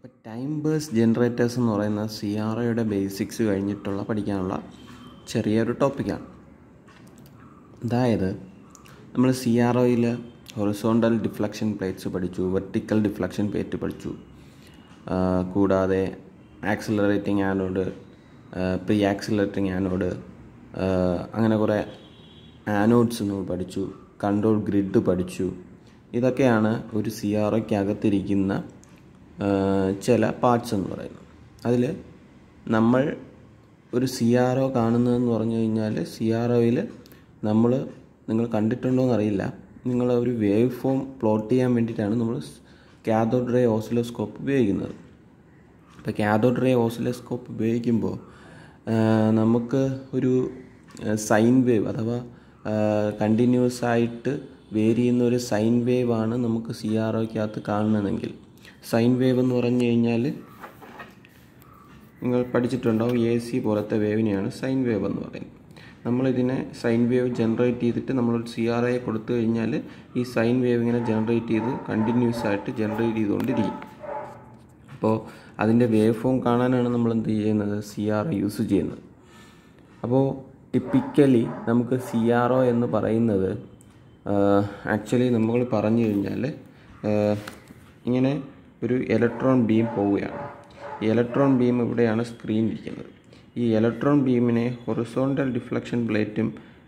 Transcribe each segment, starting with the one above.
അപ്പോൾ time base generators എന്ന് പറയുന്ന സി ആർ ഒയുടെ ബേസിക്സ് കഴിഞ്ഞിട്ടുള്ള പഠിക്കാനുള്ള ചെറിയൊരു ടോപ്പിക്കാണ് അതായത് നമ്മൾ സി ആർ ഒയിൽ ഹൊറിസോണ്ടൽ ഡിഫ്ലക്ഷൻ പ്ലേറ്റ്സ് പഠിച്ചു വെർട്ടിക്കൽ ഡിഫ്ലക്ഷൻ പ്ലേറ്റ് പഠിച്ചു ആ, കൂടാതെ accelerating anode pre accelerating anode അങ്ങനെ കുറേ ആനോഡ്സ് നമ്മൾ പഠിച്ചു കൺട്രോൾ ഗ്രിഡ് പഠിച്ചു ഇതൊക്കെയാണ് ഒരു സി ആർ ഒയ്ക്കകത്തിരിക്കുന്ന ചില പാർട്സ് എന്ന് പറയുന്നത് അതിൽ നമ്മൾ ഒരു സി ആർ ഒ കാണുന്നതെന്ന് പറഞ്ഞു കഴിഞ്ഞാൽ സി ആർ ഒയിൽ നമ്മൾ നിങ്ങൾ കണ്ടിട്ടുണ്ടോ എന്നറിയില്ല നിങ്ങൾ ഒരു വേവ് ഫോം പ്ലോട്ട് ചെയ്യാൻ വേണ്ടിയിട്ടാണ് നമ്മൾ കാഥോഡ് റേ ഓസിലോസ്കോപ്പ് ഉപയോഗിക്കുന്നത് ഇപ്പോൾ കാഥോഡ് റേ ഓസിലോസ്കോപ്പ് ഉപയോഗിക്കുമ്പോൾ ആ, നമുക്ക് ഒരു സൈൻ വേവ് അഥവാ കണ്ടിന്യൂസ് ആയിട്ട് വേരി ചെയ്യുന്ന ഒരു സൈൻ വേവ് ആണ് നമുക്ക് സി ആർ ഒക്കകത്ത് കാണണമെങ്കിൽ സൈൻ വേവ് എന്ന് പറഞ്ഞു കഴിഞ്ഞാൽ നിങ്ങൾ പഠിച്ചിട്ടുണ്ടാവും എ സി പോലത്തെ വേവിനെയാണ് സൈൻ വേവ് എന്ന് പറയുന്നത് നമ്മളിതിനെ സൈൻ വേവ് ജനറേറ്റ് ചെയ്തിട്ട് നമ്മളൊരു സി ആർ ഐ കൊടുത്തു കഴിഞ്ഞാൽ ഈ സൈൻ വേവ് ഇങ്ങനെ ജനറേറ്റ് ചെയ്ത് കണ്ടിന്യൂസ് ആയിട്ട് ജനറേറ്റ് ചെയ്തുകൊണ്ടിരിക്കും അപ്പോൾ അതിൻ്റെ വേവ് ഫോം കാണാനാണ് നമ്മൾ എന്ത് ചെയ്യുന്നത് സി ആർ ഒ യൂസ് ചെയ്യുന്നത് അപ്പോൾ ടിപ്പിക്കലി നമുക്ക് സി ആർ ഒ എന്ന് പറയുന്നത് ആക്ച്വലി നമ്മൾ പറഞ്ഞു കഴിഞ്ഞാൽ ഇങ്ങനെ ഒരു ഇലക്ട്രോൺ ബീം പോവുകയാണ് ഈ ഇലക്ട്രോൺ ബീം ഇവിടെയാണ് സ്ക്രീൻ ഇരിക്കുന്നത് ഈ ഇലക്ട്രോൺ ബീമിനെ ഹൊറിസോണ്ടൽ ഡിഫ്ലക്ഷൻ പ്ലേറ്റും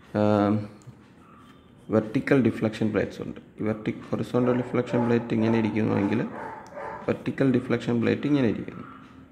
വെർട്ടിക്കൽ ഡിഫ്ലക്ഷൻ പ്ലേറ്റ്സ് ഉണ്ട് ഈ വെർട്ടി ഹൊറിസോണ്ടൽ ഡിഫ്ലക്ഷൻ പ്ലേറ്റ് ഇങ്ങനെ ഇരിക്കുന്നുവെങ്കിൽ വെർട്ടിക്കൽ ഡിഫ്ലക്ഷൻ പ്ലേറ്റ് ഇങ്ങനെ ഇരിക്കുന്നു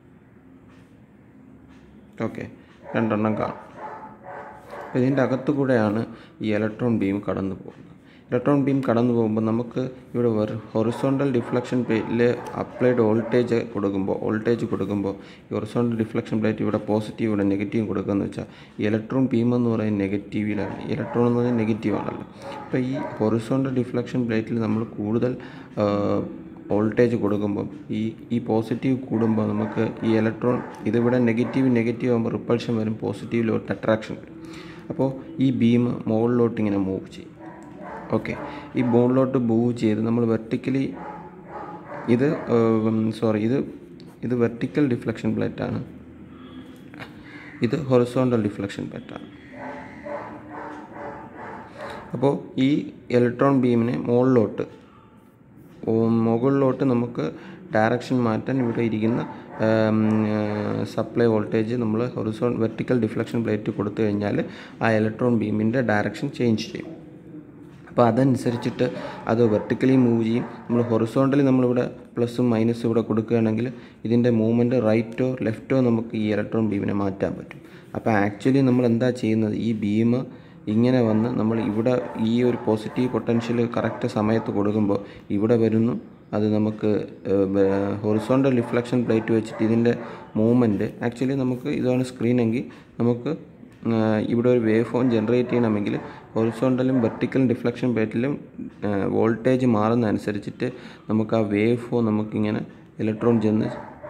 ഓക്കെ രണ്ടെണ്ണം കാണും അപ്പോൾ ഇതിൻ്റെ അകത്തു കൂടെയാണ് ഈ ഇലക്ട്രോൺ ബീം കടന്നു പോകുന്നത് ഇലക്ട്രോൺ ബീം കടന്നു പോകുമ്പോൾ നമുക്ക് ഇവിടെ ഹൊറിസോണ്ടൽ ഡിഫ്ലക്ഷൻ പ്ലേറ്റിൽ അപ്ലൈഡ് വോൾട്ടേജ് കൊടുക്കുമ്പോൾ വോൾട്ടേജ് കൊടുക്കുമ്പോൾ ഈ ഹൊറിസോണ്ടൽ ഡിഫ്ലക്ഷൻ പ്ലേറ്റ് ഇവിടെ പോസിറ്റീവ് ഇവിടെ നെഗറ്റീവ് കൊടുക്കുകയെന്ന് വെച്ചാൽ ഈ ഇലക്ട്രോൺ ബീം എന്ന് പറയുന്നത് നെഗറ്റീവിലാണ് ഇലക്ട്രോൺ എന്ന് പറയുന്നത് നെഗറ്റീവ് ആണല്ലോ അപ്പോൾ ഈ ഹൊറിസോണ്ടൽ ഡിഫ്ലക്ഷൻ പ്ലേറ്റിൽ നമ്മൾ കൂടുതൽ വോൾട്ടേജ് കൊടുക്കുമ്പോൾ ഈ ഈ പോസിറ്റീവ് കൂടുമ്പോൾ നമുക്ക് ഈ ഇലക്ട്രോൺ ഇതിവിടെ നെഗറ്റീവ് നെഗറ്റീവ് ആകുമ്പോൾ റിപ്പൾഷൻ വരും പോസിറ്റീവിലോട്ട് അട്രാക്ഷൻ വരും അപ്പോൾ ഈ ബീം മുകളിലോട്ട് ഇങ്ങനെ മൂവ് ചെയ്യും ഓക്കെ ഈ മുകളിലോട്ട് മൂവ് ചെയ്ത് നമ്മൾ വെർട്ടിക്കലി ഇത് സോറി ഇത് ഇത് വെർട്ടിക്കൽ ഡിഫ്ലക്ഷൻ പ്ലേറ്റാണ് ഇത് ഹൊറിസോണ്ടൽ ഡിഫ്ലക്ഷൻ പ്ലേറ്റാണ് അപ്പോൾ ഈ ഇലക്ട്രോൺ ബീമിനെ മുകളിലോട്ട് മുകളിലോട്ട് നമുക്ക് ഡയറക്ഷൻ മാറ്റാൻ ഇവിടെ ഇരിക്കുന്ന സപ്ലൈ വോൾട്ടേജ് നമ്മൾ ഹൊറിസോൺ വെർട്ടിക്കൽ ഡിഫ്ലക്ഷൻ പ്ലേറ്റ് കൊടുത്തു കഴിഞ്ഞാൽ ആ ഇലക്ട്രോൺ ബീമിൻ്റെ ഡയറക്ഷൻ ചേഞ്ച് ചെയ്യും അപ്പോൾ അതനുസരിച്ചിട്ട് അത് വെർട്ടിക്കലി മൂവ് ചെയ്യും നമ്മൾ ഹൊറിസോണ്ടലി നമ്മളിവിടെ പ്ലസും മൈനസും ഇവിടെ കൊടുക്കുകയാണെങ്കിൽ ഇതിൻ്റെ മൂവ്മെൻറ്റ് റൈറ്റോ ലെഫ്റ്റോ നമുക്ക് ഈ ഇലക്ട്രോൺ ബീമിനെ മാറ്റാൻ പറ്റും അപ്പോൾ ആക്ച്വലി നമ്മൾ എന്താ ചെയ്യുന്നത് ഈ ബീം ഇങ്ങനെ വന്ന് നമ്മൾ ഇവിടെ ഈ ഒരു പോസിറ്റീവ് പൊട്ടൻഷ്യൽ കറക്റ്റ് സമയത്ത് കൊടുക്കുമ്പോൾ ഇവിടെ വരുന്നു അത് നമുക്ക് ഹൊറിസോണ്ടൽ റിഫ്ലക്ഷൻ പ്ലേറ്റ് വെച്ചിട്ട് ഇതിൻ്റെ മൂവ്മെൻറ്റ് ആക്ച്വലി നമുക്ക് ഇതാണ് സ്ക്രീനെങ്കിൽ നമുക്ക് ആ, ഇവിടെ ഒരു വേവ് ഫോം ജനറേറ്റ് ചെയ്യണമെങ്കിൽ ഹൊറിസോണ്ടലും വെർട്ടിക്കലും ഡിഫ്ലക്ഷൻ പ്ലേറ്റിലും വോൾട്ടേജ് മാറുന്ന അനുസരിച്ചിട്ട് നമുക്ക് ആ വേവ് ഫോം നമുക്കിങ്ങനെ ഇലക്ട്രോൺ ചെന്ന്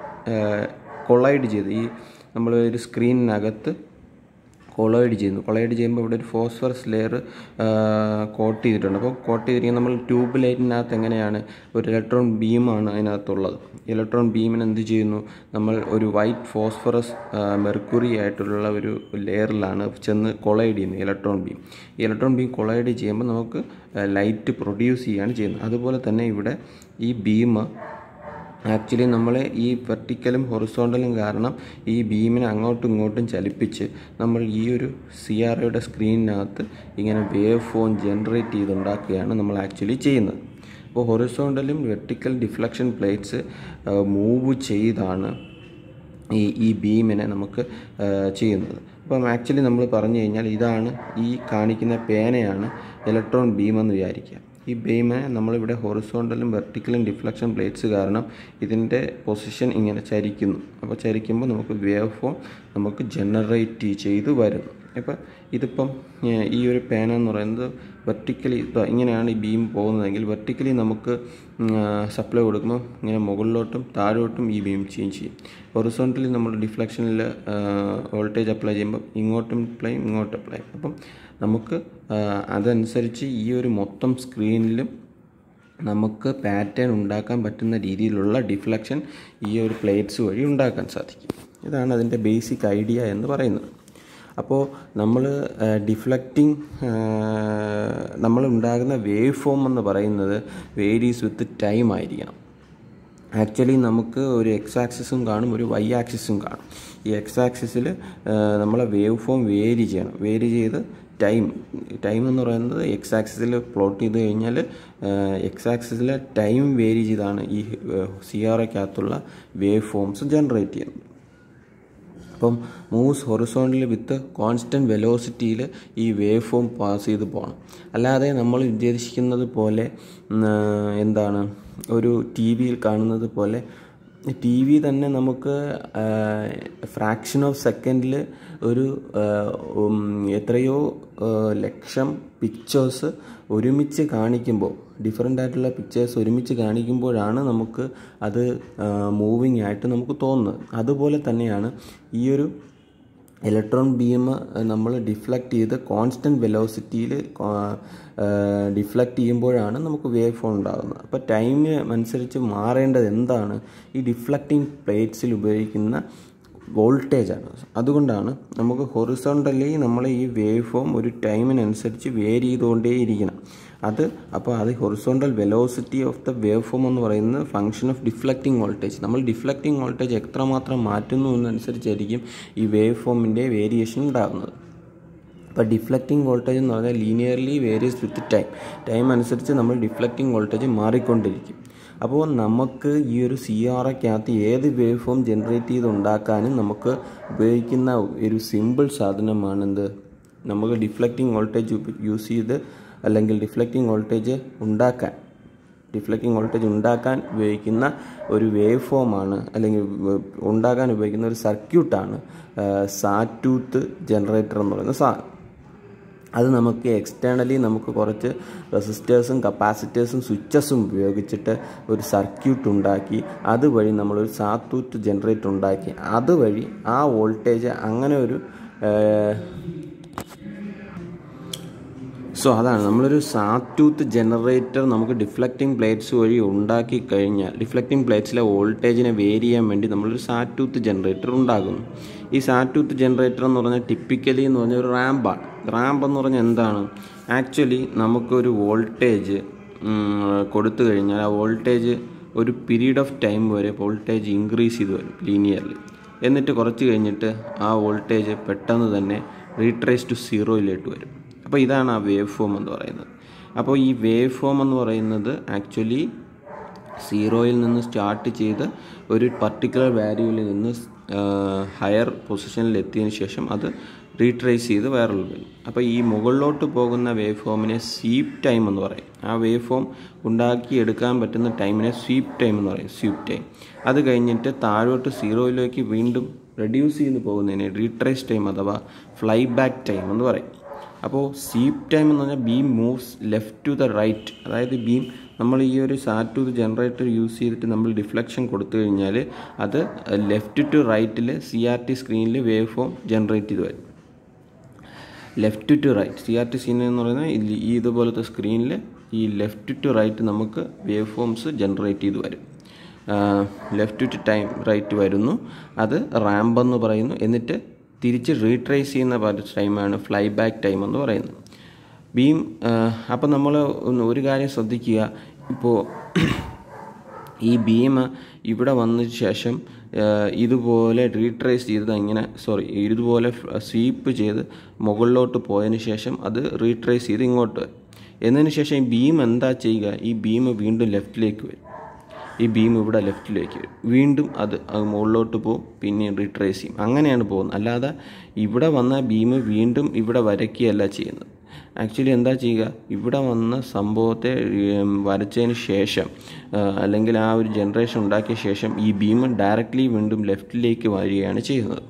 കൊളൈഡ് ചെയ്ത് ഈ നമ്മൾ ഒരു സ്ക്രീനിനകത്ത് കൊളൈഡ് ചെയ്യുന്നു കൊളൈഡ് ചെയ്യുമ്പോൾ ഇവിടെ ഒരു ഫോസ്ഫറസ് ലെയർ കോട്ട് ചെയ്തിട്ടുണ്ട് അപ്പോൾ കോട്ട് ചെയ്തിരിക്കുന്നത് നമ്മൾ ട്യൂബ് ലൈറ്റിനകത്ത് എങ്ങനെയാണ് ഒരു ഇലക്ട്രോൺ ബീമാണ് അതിനകത്തുള്ളത് ഇലക്ട്രോൺ ബീമിന് എന്ത് ചെയ്യുന്നു നമ്മൾ ഒരു വൈറ്റ് ഫോസ്ഫറസ് മെർക്കുറി ആയിട്ടുള്ള ഒരു ലെയറിലാണ് ചെന്ന് കൊളൈഡ് ചെയ്യുന്നത് ഇലക്ട്രോൺ ബീം ഈ ഇലക്ട്രോൺ ബീം കൊളൈഡ് ചെയ്യുമ്പോൾ നമുക്ക് ലൈറ്റ് പ്രൊഡ്യൂസ് ചെയ്യുകയാണ് ചെയ്യുന്നത് അതുപോലെ തന്നെ ഇവിടെ ഈ ബീം ആക്ച്വലി നമ്മൾ ഈ വെർട്ടിക്കലും ഹൊറിസോണ്ടലും കാരണം ഈ ബീമിനെ അങ്ങോട്ടും ഇങ്ങോട്ടും ചലിപ്പിച്ച് നമ്മൾ ഈ ഒരു സി ആർ ഒയുടെ സ്ക്രീനിനകത്ത് ഇങ്ങനെ വേവ് ഫോം ജനറേറ്റ് ചെയ്തുണ്ടാക്കുകയാണ് നമ്മൾ ആക്ച്വലി ചെയ്യുന്നത് അപ്പോൾ ഹൊറിസോണ്ടലും വെർട്ടിക്കൽ ഡിഫ്ലക്ഷൻ പ്ലേറ്റ്സ് മൂവ് ചെയ്താണ് ഈ ഈ ബീമിനെ നമുക്ക് ആ, ചെയ്യുന്നത് അപ്പം ആക്ച്വലി നമ്മൾ പറഞ്ഞു കഴിഞ്ഞാൽ ഇതാണ് ഈ കാണിക്കുന്ന പേനയാണ് ഇലക്ട്രോൺ ബീം എന്ന് വിചാരിക്കുക ഈ ബീമിനെ നമ്മളിവിടെ ഹൊറിസോണ്ടലും വെർട്ടിക്കലും ഡിഫ്ലക്ഷൻ പ്ലേറ്റ്സ് കാരണം ഇതിൻ്റെ പൊസിഷൻ ഇങ്ങനെ ചരിക്കുന്നു അപ്പോൾ ചരിക്കുമ്പോൾ നമുക്ക് വേവ് ഫോം നമുക്ക് ജനറേറ്റ് ചെയ്ത് വരുന്നു അപ്പോൾ ഇതിപ്പം ഏഹ്, ഈ ഒരു പേന എന്ന് പറയുന്നത് വെർട്ടിക്കലി ഇങ്ങനെയാണ് ഈ ബീം പോകുന്നതെങ്കിൽ വെർട്ടിക്കലി നമുക്ക് സപ്ലൈ കൊടുക്കുമ്പോൾ ഇങ്ങനെ മുകളിലോട്ടും താഴോട്ടും ഈ ബീം ചേഞ്ച് ചെയ്യും ഹൊറിസോണ്ടലി നമ്മൾ ഡിഫ്ലക്ഷനിൽ വോൾട്ടേജ് അപ്ലൈ ചെയ്യുമ്പോൾ ഇങ്ങോട്ടും അപ്ലൈ ഇങ്ങോട്ടും അപ്ലൈ അപ്പം നമുക്ക് ആ, അതനുസരിച്ച് ഈ ഒരു മൊത്തം സ്ക്രീനിലും നമുക്ക് പാറ്റേൺ ഉണ്ടാക്കാൻ പറ്റുന്ന രീതിയിലുള്ള ഡിഫ്ലക്ഷൻ ഈ ഒരു പ്ലേറ്റ്സ് വഴി ഉണ്ടാക്കാൻ സാധിക്കും ഇതാണ് അതിൻ്റെ ബേസിക് ഐഡിയ എന്ന് പറയുന്നത് അപ്പോൾ നമ്മൾ ഡിഫ്ലക്റ്റിംഗ് നമ്മൾ ഉണ്ടാകുന്ന വേവ് ഫോം എന്ന് പറയുന്നത് വേരീസ് വിത്ത് ടൈം ആയിരിക്കണം ആക്ച്വലി നമുക്ക് ഒരു എക്സ് ആക്സിസും കാണും ഒരു വൈ ആക്സിസും കാണും ഈ എക്സ് ആക്സിസിൽ നമ്മളെ വേവ് ഫോം വേരി ചെയ്യണം വേരി ചെയ്ത് ടൈം ടൈം എന്ന് പറയുന്നത് എക്സ് ആക്സിസിൽ പ്ലോട്ട് ചെയ്ത് കഴിഞ്ഞാൽ എക്സ് ആക്സിസിലെ ടൈം വേരി ചെയ്താണ് ഈ സി ആർ ഒക്കകത്തുള്ള വേവ് ഫോംസ് ജനറേറ്റ് ചെയ്യുന്നത് അപ്പം മൂവ്സ് ഹൊറിസോണ്ടൽ വിത്ത് കോൺസ്റ്റൻറ്റ് വെലോസിറ്റിയിൽ ഈ വേവ് ഫോം പാസ് ചെയ്ത് പോകണം അല്ലാതെ നമ്മൾ ഉദ്ദേശിക്കുന്നത് പോലെ എന്താണ് ഒരു ടി വിയിൽ കാണുന്നത് പോലെ ടി വി തന്നെ നമുക്ക് ഫ്രാക്ഷൻ ഓഫ് സെക്കൻഡിൽ ഒരു എത്രയോ ലക്ഷം പിക്ചേഴ്സ് ഒരുമിച്ച് കാണിക്കുമ്പോൾ ഡിഫറെൻ്റ് ആയിട്ടുള്ള പിക്ചേഴ്സ് ഒരുമിച്ച് കാണിക്കുമ്പോഴാണ് നമുക്ക് അത് മൂവിങ് ആയിട്ട് നമുക്ക് തോന്നുന്നത് അതുപോലെ തന്നെയാണ് ഈ ഒരു ഇലക്ട്രോൺ ബീം നമ്മൾ ഡിഫ്ലക്റ്റ് ചെയ്ത് കോൺസ്റ്റൻറ്റ് വെലോസിറ്റിയിൽ ഡിഫ്ലക്റ്റ് ചെയ്യുമ്പോഴാണ് നമുക്ക് വേവ് ഫോം ഉണ്ടാകുന്നത് അപ്പോൾ ടൈമിന് അനുസരിച്ച് മാറേണ്ടത് എന്താണ് ഈ ഡിഫ്ലക്റ്റിംഗ് പ്ലേറ്റ്സിൽ ഉപയോഗിക്കുന്ന വോൾട്ടേജാണ് അതുകൊണ്ടാണ് നമുക്ക് ഹൊറിസോണ്ടലി നമ്മൾ ഈ വേവ് ഫോം ഒരു ടൈമിനനുസരിച്ച് വേരി ചെയ്തുകൊണ്ടേയിരിക്കണം അത് അപ്പോൾ അത് horizontal velocity of the wave form എന്ന് പറയുന്നത് ഫംഗ്ഷൻ ഓഫ് ഡിഫ്ലക്റ്റിംഗ് വോൾട്ടേജ് നമ്മൾ ഡിഫ്ലക്റ്റിംഗ് വോൾട്ടേജ് എത്രമാത്രം മാറ്റുന്നു എന്നനുസരിച്ചായിരിക്കും ഈ വേവ് ഫോമിൻ്റെ വേരിയേഷൻ ഉണ്ടാകുന്നത് അപ്പോൾ ഡിഫ്ലക്റ്റിംഗ് വോൾട്ടേജ് എന്ന് പറഞ്ഞാൽ linearly varies with time time അനുസരിച്ച് നമ്മൾ ഡിഫ്ലക്റ്റിംഗ് വോൾട്ടേജ് മാറിക്കൊണ്ടിരിക്കും അപ്പോൾ നമുക്ക് ഈ ഒരു സി ആർ ഒക്കകത്ത് ഏത് വേവ് ഫോം ജനറേറ്റ് ചെയ്ത് ഉണ്ടാക്കാനും നമുക്ക് ഉപയോഗിക്കുന്ന ഒരു സിമ്പിൾ സാധനമാണ് എന്ത് നമുക്ക് ഡിഫ്ലക്റ്റിംഗ് വോൾട്ടേജ് യൂസ് ചെയ്ത് അല്ലെങ്കിൽ ഡിഫ്ലക്റ്റിംഗ് വോൾട്ടേജ് ഉണ്ടാക്കാൻ ഡിഫ്ലക്റ്റിംഗ് വോൾട്ടേജ് ഉണ്ടാക്കാൻ ഉപയോഗിക്കുന്ന ഒരു വേവ് ഫോമാണ് അല്ലെങ്കിൽ ഉണ്ടാക്കാൻ ഉപയോഗിക്കുന്ന ഒരു സർക്യൂട്ടാണ് സാറ്റൂത്ത് ജനറേറ്റർ എന്ന് പറയുന്ന സാധനം അത് നമുക്ക് എക്സ്റ്റേണലി നമുക്ക് കുറച്ച് റെസിസ്റ്റേഴ്സും കപ്പാസിറ്റേഴ്സും സ്വിച്ചസും ഉപയോഗിച്ചിട്ട് ഒരു സർക്യൂട്ട് ഉണ്ടാക്കി അതുവഴി നമ്മളൊരു സാത്തൂത്ത് ജനറേറ്റർ ഉണ്ടാക്കി അതുവഴി ആ വോൾട്ടേജ് അങ്ങനെ ഒരു സോ അതാണ് നമ്മളൊരു സാറ്റൂത്ത് ജനറേറ്റർ നമുക്ക് ഡിഫ്ലക്റ്റിംഗ് പ്ലേറ്റ്സ് വഴി ഉണ്ടാക്കി കഴിഞ്ഞാൽ ഡിഫ്ലക്റ്റിംഗ് പ്ലേറ്റ്സിലെ വോൾട്ടേജിനെ വേരി ചെയ്യാൻ വേണ്ടി നമ്മളൊരു സാറ്റൂത്ത് ജനറേറ്റർ ഉണ്ടാകുന്നു ഈ സാറ്റൂത്ത് ജനറേറ്റർ എന്ന് പറഞ്ഞാൽ ടിപ്പിക്കലി എന്ന് പറഞ്ഞാൽ ഒരു റാമ്പാണ് റാമ്പ് എന്ന് പറഞ്ഞാൽ എന്താണ് ആക്ച്വലി നമുക്കൊരു വോൾട്ടേജ് കൊടുത്തു കഴിഞ്ഞാൽ ആ വോൾട്ടേജ് ഒരു പീരീഡ് ഓഫ് ടൈം വരെ വോൾട്ടേജ് ഇൻക്രീസ് ചെയ്ത് വരും ലീനിയർലി എന്നിട്ട് കുറച്ച് കഴിഞ്ഞിട്ട് ആ വോൾട്ടേജ് പെട്ടെന്ന് തന്നെ റീട്രേസ് ടു സീറോയിലോട്ട് വരും അപ്പോൾ ഇതാണ് ആ വേവ് ഫോം എന്ന് പറയുന്നത് അപ്പോൾ ഈ വേവ് ഫോം എന്ന് പറയുന്നത് ആക്ച്വലി സീറോയിൽ നിന്ന് സ്റ്റാർട്ട് ചെയ്ത് ഒരു പർട്ടിക്കുലർ വാല്യൂവിൽ നിന്ന് ഹയർ പൊസിഷനിൽ എത്തിയതിന് ശേഷം അത് റീട്രേസ് ചെയ്ത് വേറൊരു വരും അപ്പോൾ ഈ മുകളിലോട്ട് പോകുന്ന വേവ് ഫോമിനെ സ്വീപ്പ് ടൈം എന്ന് പറയും ആ വേവ് ഫോം ഉണ്ടാക്കിയെടുക്കാൻ പറ്റുന്ന ടൈമിനെ സ്വീപ്പ് ടൈം എന്ന് പറയും സ്വീപ്പ് ടൈം അത് കഴിഞ്ഞിട്ട് താഴോട്ട് സീറോയിലേക്ക് വീണ്ടും റെഡ്യൂസ് ചെയ്ത് പോകുന്നതിനെ റീട്രേസ് ടൈം അഥവാ ഫ്ലൈ ബാക്ക് ടൈം എന്ന് പറയും അപ്പോൾ സ്വീപ്പ് ടൈം എന്ന് പറഞ്ഞാൽ beam moves left to the right അതായത് ബീം നമ്മൾ ഈ ഒരു സാറ്റ് ടു ജനറേറ്റർ യൂസ് ചെയ്തിട്ട് നമ്മൾ ഡിഫ്ലക്ഷൻ കൊടുത്തു കഴിഞ്ഞാൽ അത് ലെഫ്റ്റ് ടു റൈറ്റിൽ സി ആർ ടി സ്ക്രീനിൽ വേവ് ഫോം ജനറേറ്റ് ചെയ്ത് വരും left to right C R T screen എന്ന് പറയുന്നത് ഈ ഇതുപോലത്തെ സ്ക്രീനിൽ ഈ ലെഫ്റ്റ് ടു റൈറ്റ് നമുക്ക് വേവ് ഫോംസ് ജനറേറ്റ് ചെയ്ത് വരും ലെഫ്റ്റ് ടു ടൈം റൈറ്റ് വരുന്നു അത് റാമ്പ് എന്ന് പറയുന്നു എന്നിട്ട് തിരിച്ച് റീട്രേസ് ചെയ്യുന്ന ടൈമാണ് ഫ്ലൈ ബാക്ക് ടൈം എന്ന് പറയുന്നത് ബീം അപ്പം നമ്മൾ ഒരു കാര്യം ശ്രദ്ധിക്കുക ഇപ്പോൾ ഈ ബീം ഇവിടെ വന്നതിന് ശേഷം ഇതുപോലെ റീട്രേസ് ചെയ്ത് ഇങ്ങനെ സോറി ഇതുപോലെ സ്വീപ്പ് ചെയ്ത് മുകളിലോട്ട് പോയതിന് ശേഷം അത് റീട്രേസ് ചെയ്ത് ഇങ്ങോട്ട് വരും എന്നതിന് ശേഷം ഈ ബീം എന്താ ചെയ്യുക ഈ ബീം വീണ്ടും ലെഫ്റ്റിലേക്ക് വരും ഈ ബീം ഇവിടെ ലെഫ്റ്റിലേക്ക് വരും വീണ്ടും അത് അത് മുകളിലോട്ട് പോകും പിന്നെ റീട്രേസ് ചെയ്യും അങ്ങനെയാണ് പോകുന്നത് അല്ലാതെ ഇവിടെ വന്ന ബീം വീണ്ടും ഇവിടെ വരയ്ക്കുകയല്ല ചെയ്യുന്നത് ആക്ച്വലി എന്താ ചെയ്യുക ഇവിടെ വന്ന സംഭവത്തെ വരച്ചതിന് ശേഷം അല്ലെങ്കിൽ ആ ഒരു ജനറേഷൻ ഉണ്ടാക്കിയ ശേഷം ഈ ബീം ഡയറക്റ്റ്ലി വീണ്ടും ലെഫ്റ്റിലേക്ക് വരികയാണ് ചെയ്യുന്നത്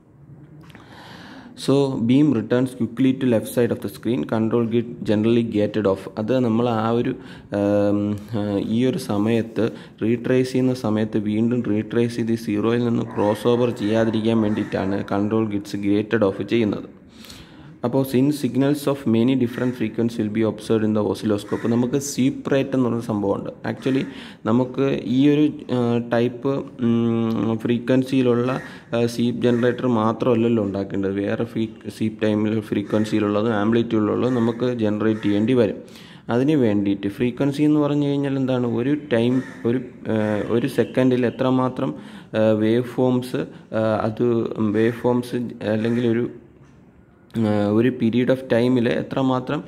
so beam returns quickly to left side of the screen control gate generally gated off അത് നമ്മൾ ആ ഒരു ഈ ഒരു സമയത്ത് റീട്രേസ് ചെയ്യുന്ന സമയത്ത് വീണ്ടും റീട്രേസ് ചെയ്ത് സീറോയിൽ നിന്ന് ക്രോസ് ഓവർ ചെയ്യാതിരിക്കാൻ വേണ്ടിയിട്ടാണ് കൺട്രോൾ ഗിറ്റ്സ് ഗേറ്റഡ് ഓഫ് ചെയ്യുന്നത് അപ്പോൾ sync signals of many different frequency will be observe in the oscilloscope നമുക്ക് സീപ്പ് റേറ്റ് എന്ന് പറഞ്ഞ സംഭവമുണ്ട് ആക്ച്വലി നമുക്ക് ഈ ഒരു ടൈപ്പ് ഫ്രീക്വൻസിയിലുള്ള സീപ്പ് ജനറേറ്റർ മാത്രമല്ലല്ലോ ഉണ്ടാക്കേണ്ടത് വേറെ ഫ്രീ സീപ്പ് ടൈമിൽ ഫ്രീക്വൻസിയിലുള്ളതും ആംപ്ലിറ്റ്യൂഡിലുള്ളതും നമുക്ക് ജനറേറ്റ് ചെയ്യേണ്ടി വരും അതിന് വേണ്ടിയിട്ട് ഫ്രീക്വൻസി എന്ന് പറഞ്ഞു കഴിഞ്ഞാൽ എന്താണ് ഒരു ടൈം ഒരു ഒരു സെക്കൻഡിൽ എത്രമാത്രം വേവ് ഫോംസ് അത് വേവ് ഫോംസ് അല്ലെങ്കിൽ ഒരു ഒരു പീരീഡ് ഓഫ് ടൈമിൽ എത്രമാത്രം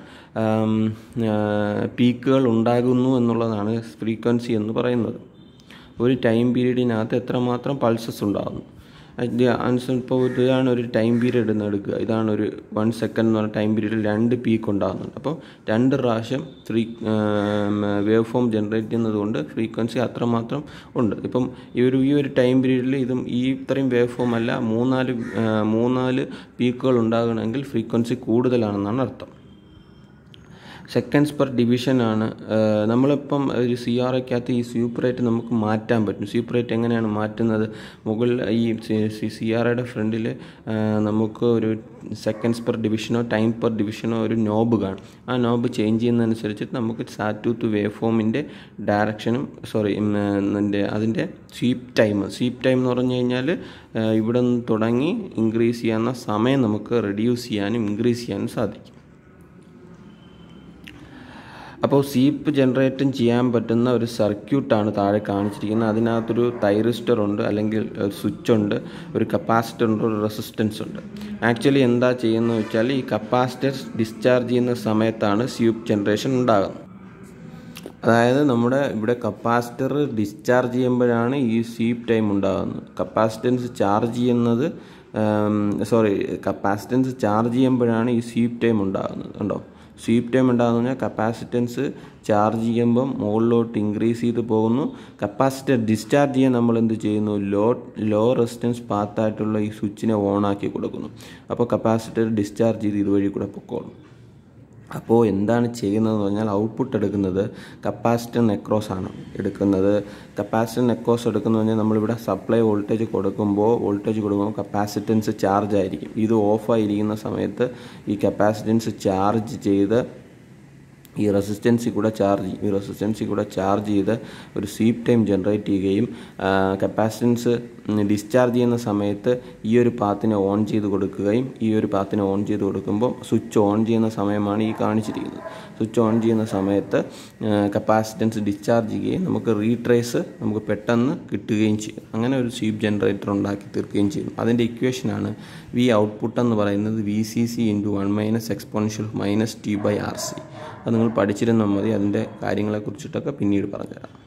പീക്കുകൾ ഉണ്ടാകുന്നു എന്നുള്ളതാണ് ഫ്രീക്വൻസി എന്ന് പറയുന്നത് ഒരു ടൈം പീരീഡിനകത്ത് എത്രമാത്രം പൾസസ് ഉണ്ടാകുന്നു ആൻസർ ഇപ്പോൾ ഇതാണ് ഒരു ടൈം പീരീഡ് എന്ന് എടുക്കുക ഇതാണ് ഒരു വൺ സെക്കൻഡ് എന്ന് പറഞ്ഞ ടൈം പീരീഡിൽ രണ്ട് പീക്ക് ഉണ്ടാകുന്നുണ്ട് അപ്പോൾ രണ്ട് പ്രാവശ്യം ഫ്രീ വേവ് ഫോം ജനറേറ്റ് ചെയ്യുന്നത് കൊണ്ട് ഫ്രീക്വൻസി അത്രമാത്രം ഉണ്ട് ഇപ്പം ഈ ഒരു ഈ ഒരു ടൈം പീരീഡിൽ ഇതും ഈ ഇത്രയും വേവ് ഫോം അല്ല മൂന്നാല് മൂന്നാല് പീക്കുകൾ ഉണ്ടാകണമെങ്കിൽ ഫ്രീക്വൻസി കൂടുതലാണെന്നാണ് അർത്ഥം സെക്കൻഡ്സ് പെർ ഡിവിഷനാണ് നമ്മളിപ്പം ഒരു സി ആർ ഒക്കകത്ത് ഈ സ്യൂപ്പ് റേറ്റ് നമുക്ക് മാറ്റാൻ പറ്റും സ്യൂപ്പ് റേറ്റ് എങ്ങനെയാണ് മാറ്റുന്നത് മുകളിൽ ഈ സി ആർ ഐയുടെ ഫ്രണ്ടിൽ നമുക്ക് ഒരു സെക്കൻഡ്സ് പെർ ഡിവിഷനോ ടൈം പെർ ഡിവിഷനോ ഒരു നോബ് കാണും ആ നോബ് ചേഞ്ച് ചെയ്യുന്നതനുസരിച്ചിട്ട് നമുക്ക് സാറ്റൂത്ത് വേവ് ഫോമിൻ്റെ ഡയറക്ഷനും സോറി അതിൻ്റെ സ്വീപ്പ് ടൈം സ്വീപ്പ് ടൈം എന്ന് പറഞ്ഞു കഴിഞ്ഞാൽ ഇവിടെ നിന്ന് തുടങ്ങി ഇൻക്രീസ് ചെയ്യാവുന്ന സമയം നമുക്ക് റെഡ്യൂസ് ചെയ്യാനും ഇൻക്രീസ് ചെയ്യാനും സാധിക്കും അപ്പോൾ സീപ്പ് ജനറേറ്റും ചെയ്യാൻ പറ്റുന്ന ഒരു സർക്യൂട്ടാണ് താഴെ കാണിച്ചിരിക്കുന്നത് അതിനകത്തൊരു തൈറിസ്റ്റർ ഉണ്ട് അല്ലെങ്കിൽ സ്വിച്ച് ഉണ്ട് ഒരു കപ്പാസിറ്റർ ഉണ്ട് ഒരു റെസിസ്റ്റൻസ് ഉണ്ട് ആക്ച്വലി എന്താ ചെയ്യുന്നത് വെച്ചാൽ ഈ കപ്പാസിറ്റർ ഡിസ്ചാർജ് ചെയ്യുന്ന സമയത്താണ് സ്യൂപ്പ് ജനറേഷൻ ഉണ്ടാകുന്നത് അതായത് നമ്മുടെ ഇവിടെ കപ്പാസിറ്റർ ഡിസ്ചാർജ് ചെയ്യുമ്പോഴാണ് ഈ സ്വീപ്പ് ടൈം ഉണ്ടാകുന്നത് കപ്പാസിറ്റൻസ് ചാർജ് ചെയ്യുന്നത് സോറി കപ്പാസിറ്റൻസ് ചാർജ് ചെയ്യുമ്പോഴാണ് ഈ സ്വീപ്പ് ടൈം ഉണ്ടാകുന്നത് കണ്ടോ സ്വീപ്പ് ടൈം ഉണ്ടാകുന്ന പറഞ്ഞാൽ കപ്പാസിറ്റൻസ് ചാർജ് ചെയ്യുമ്പം മുകളിലോട്ട് ഇൻക്രീസ് ചെയ്ത് പോകുന്നു കപ്പാസിറ്റർ ഡിസ്ചാർജ് ചെയ്യാൻ നമ്മൾ എന്ത് ചെയ്യുന്നു ലോ ലോ റെസിസ്റ്റൻസ് പാത്തായിട്ടുള്ള ഈ സ്വിച്ചിനെ ഓൺ ആക്കി കൊടുക്കുന്നു അപ്പോൾ കപ്പാസിറ്റർ ഡിസ്ചാർജ് ചെയ്ത് ഇതുവഴി കൂടെ പൊക്കോളും അപ്പോൾ എന്താണ് ചെയ്യുന്നതെന്ന് പറഞ്ഞാൽ ഔട്ട്പുട്ട് എടുക്കുന്നത് കപ്പാസിറ്റർ നെക്രോസ് ആണ് എടുക്കുന്നത് കപ്പാസിറ്റർ നെക്രോസ് എടുക്കുന്നത് പറഞ്ഞാൽ നമ്മളിവിടെ സപ്ലൈ വോൾട്ടേജ് കൊടുക്കുമ്പോൾ വോൾട്ടേജ് കൊടുക്കുമ്പോൾ കപ്പാസിറ്റൻസ് ചാർജ് ആയിരിക്കും ഇത് ഓഫായിരിക്കുന്ന സമയത്ത് ഈ കപ്പാസിറ്റൻസ് ചാർജ് ചെയ്ത് ഈ റെസിസ്റ്റൻസിൽ കൂടെ ചാർജ് ചെയ്യും ഈ റെസിസ്റ്റൻസിൽ കൂടെ ചാർജ് ചെയ്ത് ഒരു സ്വീപ്പ് ടൈം ജനറേറ്റ് ചെയ്യുകയും കപ്പാസിറ്റൻസ് ഡിസ്ചാർജ് ചെയ്യുന്ന സമയത്ത് ഈ ഒരു പാത്തിനെ ഓൺ ചെയ്ത് കൊടുക്കുകയും ഈ ഒരു പാത്തിനെ ഓൺ ചെയ്ത് കൊടുക്കുമ്പോൾ സ്വിച്ച് ഓൺ ചെയ്യുന്ന സമയമാണ് ഈ കാണിച്ചിരിക്കുന്നത് സ്വിച്ച് ഓൺ ചെയ്യുന്ന സമയത്ത് കപ്പാസിറ്റൻസ് ഡിസ്ചാർജ് ചെയ്യുകയും നമുക്ക് റീട്രേസ് നമുക്ക് പെട്ടെന്ന് കിട്ടുകയും ചെയ്യും അങ്ങനെ ഒരു സ്വീപ്പ് ജനറേറ്റർ ഉണ്ടാക്കി തീർക്കുകയും ചെയ്യും അതിൻ്റെ ഇക്വേഷനാണ് വി ഔട്ട്പുട്ട് എന്ന് പറയുന്നത് V C C into one minus exponential minus T by R C അത് നിങ്ങൾ പഠിച്ചിരുന്നാൽ മതി അതിൻ്റെ കാര്യങ്ങളെക്കുറിച്ചിട്ടൊക്കെ പിന്നീട് പറഞ്ഞുതരാം